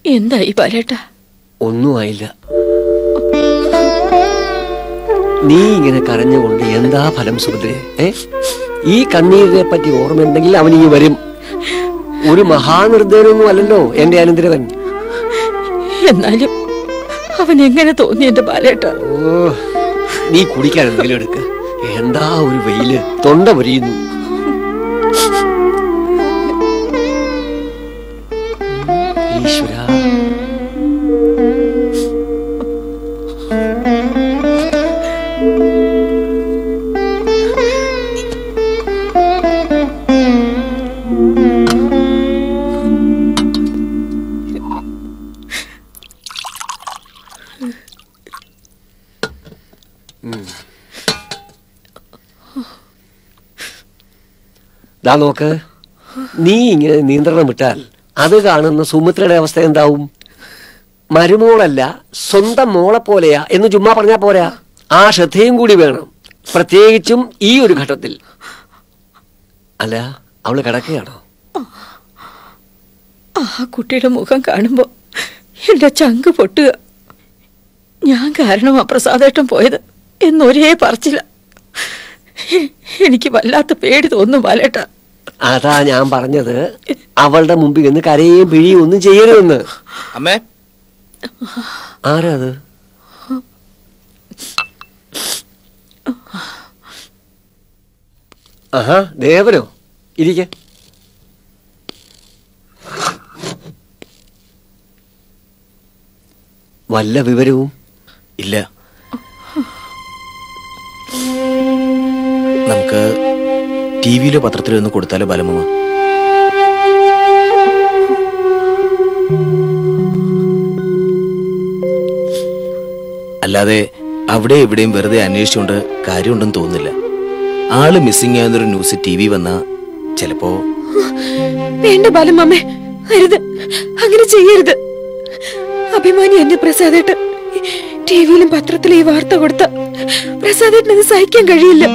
എന്തായി ബാലേട്ടാ ഒന്നും ആയില്ല നീ ഇങ്ങനെ കരഞ്ഞുകൊണ്ട് എന്താ ഫലം സുഭദ്രേ ഏ ഈ കണ്ണീരിനെ പറ്റി ഓർമ്മയുണ്ടെങ്കിൽ അവൻ ഈ വരും ഒരു മഹാനിർദ്ദയനൊന്നും അല്ലല്ലോ എന്റെ അനന്തരവൻ എന്നാലും അവൻ എങ്ങനെ തോന്നി എന്റെ ബാലേട്ട ഓ നീ കുടിക്കാൻ എന്തെങ്കിലും എടുക്ക എന്താ ഒരു വെയില് തൊണ്ട പൊരിയുന്നു ഈശ്വര ദാ നോക്ക് നീ ഇങ്ങനെ നിയന്ത്രണം വിട്ടാൽ അത് കാണുന്ന സുമിത്രയുടെ അവസ്ഥ എന്താവും മരുമോളല്ല സ്വന്തം മോളെ പോലെയാ എന്ന് ചുമ്മാ പറഞ്ഞാ പോരാ ആ ശ്രദ്ധയും കൂടി വേണം പ്രത്യേകിച്ചും ഈ ഒരു ഘട്ടത്തിൽ അല്ല അവള് കിടക്കുകയാണോ ആ കുട്ടിയുടെ മുഖം കാണുമ്പോ എന്റെ ചങ്ക് പൊട്ടുക ഞാൻ കാരണമാ പ്രസാദേട്ടൻ പോയത് എന്നൊരേ പറച്ചില്ല എ- എനിക്ക് വല്ലാത്ത പേടി തോന്നുന്നു ബാലേട്ട അതാ ഞാൻ പറഞ്ഞത് അവളുടെ മുമ്പിൽ നിന്ന് കരയുകയും പിഴിയും ഒന്നും ചെയ്യരുതെന്ന് അമ്മേ ആരാ അത് ആഹാ ദേവനോ ഇരിക്കെ വല്ല വിവരവും ഇല്ല നമുക്ക് ടി വിയിലോ പത്രത്തിലോ ഒന്ന് കൊടുത്താലോ ബാലമ്മ അല്ലാതെ അവിടെ ഇവിടെയും വെറുതെ അന്വേഷിച്ചുകൊണ്ട് കാര്യമുണ്ടെന്ന് തോന്നുന്നില്ല ആള് മിസ്സിംഗ് ആകുന്നൊരു ന്യൂസ് ടി വി വന്നാ ചിലപ്പോ വേണ്ട ബാലമ്മേ അരുത് അങ്ങനെ ചെയ്യരുത് അഭിമാനി എന്റെ പ്രസാദേട്ടൻ ടി വിയിലും പത്രത്തിലും ഈ വാർത്ത കൊടുത്ത പ്രസാദേട്ടന് അത് സഹിക്കാൻ കഴിയില്ല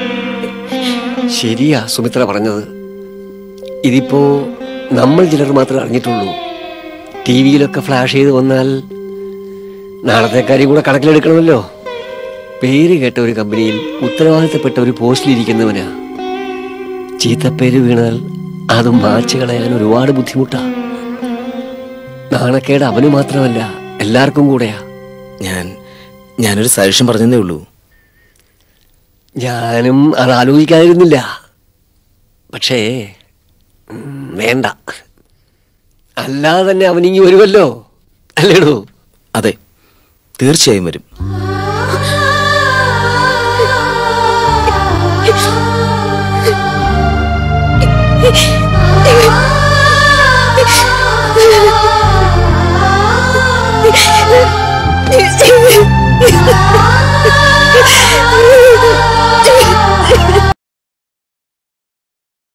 ശരിയാ സുമിത്ര പറഞ്ഞത് ഇതിപ്പോ നമ്മൾ ചിലർ മാത്രമേ അറിഞ്ഞിട്ടുള്ളൂ ടി വിയിലൊക്കെ ഫ്ലാഷ് ചെയ്ത് വന്നാൽ നാളത്തെ കാര്യം കൂടെ കണക്കിലെടുക്കണമല്ലോ പേര് കേട്ട ഒരു കമ്പനിയിൽ ഉത്തരവാദിത്തപ്പെട്ട ഒരു പോസ്റ്റിലിരിക്കുന്നവനാ ചീത്തപ്പേര് വീണാൽ അത് മാച്ച് കളയാൻ ഒരുപാട് ബുദ്ധിമുട്ടാ നാണക്കേട് അവന് മാത്രമല്ല എല്ലാവർക്കും കൂടെയാ ഞാൻ ഞാനൊരു സജഷൻ പറഞ്ഞതേ ഉള്ളൂ ഞാനും അത് ആലോചിക്കാതിരുന്നില്ല പക്ഷേ ഉം, വേണ്ട അല്ലാതെ തന്നെ അവനിങ്ങി വരുമല്ലോ അല്ലേടോ അതെ തീർച്ചയായും വരും ആ